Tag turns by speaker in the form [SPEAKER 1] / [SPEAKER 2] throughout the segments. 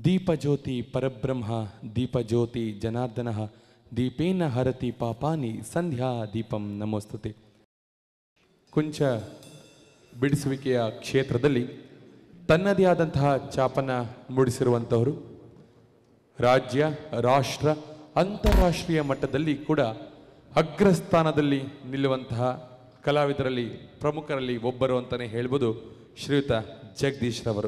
[SPEAKER 1] ದೀಪಜ್ಯೋತಿ ಪರಬ್ರಹ್ಮ ದೀಪಜ್ಯೋತಿ ಜನಾರ್ದನ ದೀಪೇನ ಹರತಿ ಪಾಪಾನಿ ಸಂಧ್ಯಾ ದೀಪಂ ನಮೋಸ್ತುತೆ ಕುಂಚ ಬಿಡಿಸುವಿಕೆಯ ಕ್ಷೇತ್ರದಲ್ಲಿ ತನ್ನದೇ ಆದಂತಹ ಚಾಪನ ಮೂಡಿಸಿರುವಂತಹವರು ರಾಜ್ಯ ರಾಷ್ಟ್ರ ಅಂತಾರಾಷ್ಟ್ರೀಯ ಮಟ್ಟದಲ್ಲಿ ಕೂಡ ಅಗ್ರಸ್ಥಾನದಲ್ಲಿ ನಿಲ್ಲುವಂತಹ ಕಲಾವಿದರಲ್ಲಿ ಪ್ರಮುಖರಲ್ಲಿ ಒಬ್ಬರು ಅಂತಲೇ ಹೇಳ್ಬೋದು ಶ್ರೀಯುತ ಜಗದೀಶ್ ರವರು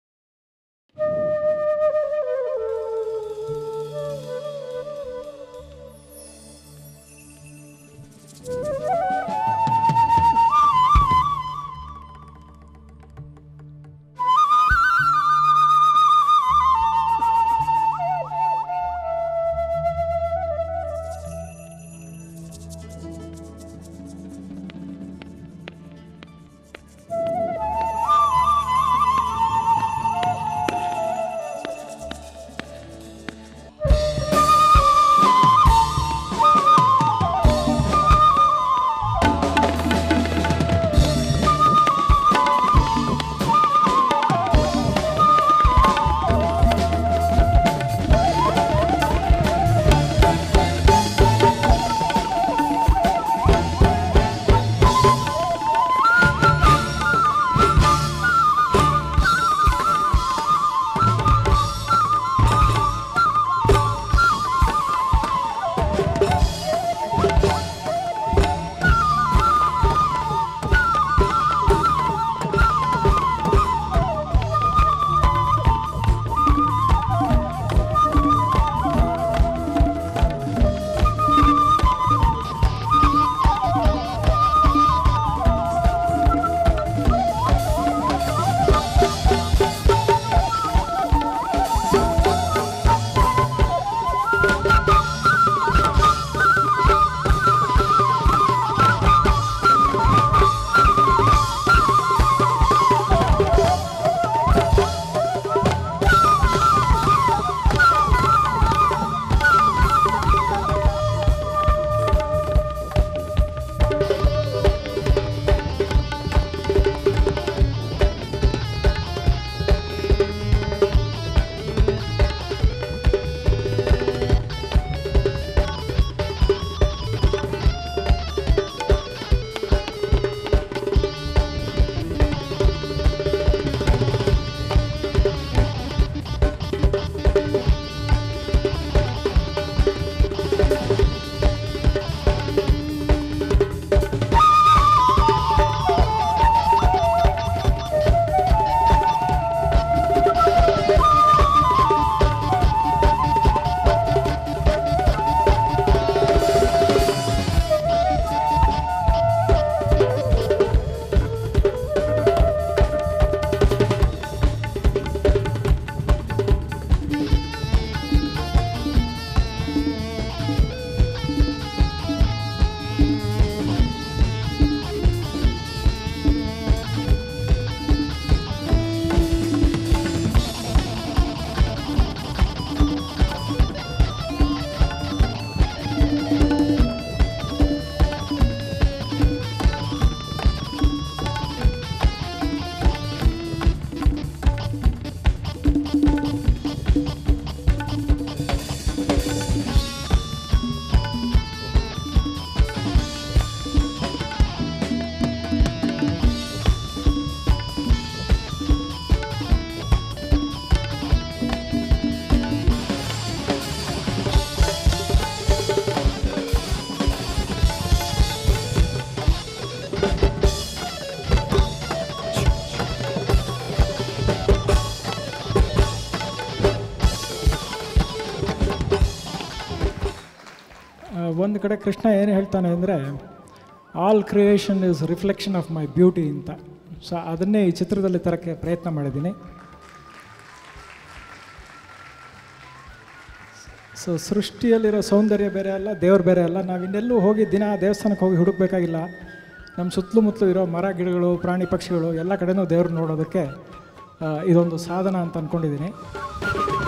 [SPEAKER 2] ಒಂದು ಕಡೆ ಕೃಷ್ಣ ಏನು ಹೇಳ್ತಾನೆ ಅಂದರೆ all creation is reflection of my beauty ಅಂತ ಸೊ ಅದನ್ನೇ ಈ ಚಿತ್ರದಲ್ಲಿ ತರೋಕ್ಕೆ ಪ್ರಯತ್ನ ಮಾಡಿದ್ದೀನಿ ಸೊ ಸೃಷ್ಟಿಯಲ್ಲಿರೋ ಸೌಂದರ್ಯ ಬೇರೆ ಅಲ್ಲ ದೇವ್ರು ಬೇರೆ ಅಲ್ಲ ನಾವು ಇನ್ನೆಲ್ಲೂ ಹೋಗಿ ದಿನ ದೇವಸ್ಥಾನಕ್ಕೆ ಹೋಗಿ ಹುಡುಕ್ಬೇಕಾಗಿಲ್ಲ ನಮ್ಮ ಸುತ್ತಲೂ ಮುತ್ತಲು ಇರೋ ಮರ ಗಿಡಗಳು ಪ್ರಾಣಿ ಪಕ್ಷಿಗಳು ಎಲ್ಲ ಕಡೆನೂ ದೇವ್ರು ನೋಡೋದಕ್ಕೆ ಆ, ಇದೊಂದು ಸಾಧನ ಅಂತ ಅಂದ್ಕೊಂಡಿದ್ದೀನಿ